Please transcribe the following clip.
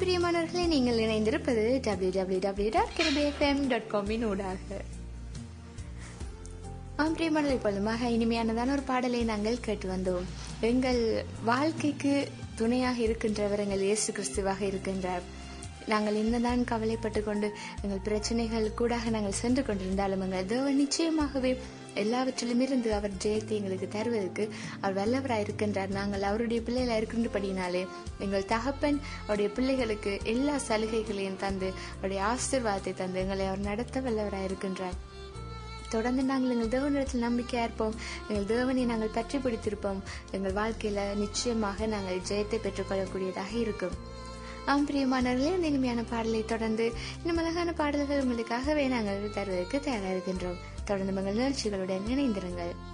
பிரியமானவர்களே நீங்கள் இணைந்திருப்பது W W W dot Kirubi FM dot காமின் ஊடாக ஆம் பிரியமானவர்கள் இப்பொழுதுமாக இனிமையானதான ஒரு பாடலை நாங்கள் கேட்டு வந்தோம் எங்கள் வாழ்க்கைக்கு துணையாக இருக்கின்றவர் எங்கள் இயேசு கிறிஸ்துவாக இருக்கின்றார் நாங்கள் என்னதான் கவலைப்பட்டு கொண்டு எங்கள் பிரச்சனைகள் கூடாக நாங்கள் சென்று கொண்டிருந்தாலும் எங்கள் தேவன் நிச்சயமாகவே எல்லாவற்றிலும் இருந்து அவர் ஜெயத்தை எங்களுக்கு தருவதற்கு அவர் வல்லவராய் இருக்கின்றார் நாங்கள் அவருடைய பிள்ளைகளா இருக்கின்றபடினாலே எங்கள் தகப்பன் அவருடைய பிள்ளைகளுக்கு எல்லா சலுகைகளையும் தந்து அவருடைய ஆசீர்வாதத்தை தந்து எங்களை அவர் நடத்த வல்லவராய் இருக்கின்றார் தொடர்ந்து நாங்கள் எங்கள் தேவனிடத்தில் நம்பிக்கையா இருப்போம் எங்கள் தேவனை நாங்கள் பற்றி பிடித்திருப்போம் எங்கள் வாழ்க்கையில நிச்சயமாக நாங்கள் ஜெயத்தை பெற்றுக்கொள்ளக்கூடியதாக இருக்கும் ஆம் பிரியமானவர்களே இந்த இனிமையான பாடலை தொடர்ந்து இன்னும் அழகான பாடல்கள் உங்களுக்காகவே நாங்கள் தருவதற்கு தயாரா இருக்கின்றோம் தொடர்ந்து உங்கள் நிகழ்ச்சிகளுடன் இணைந்திருங்கள்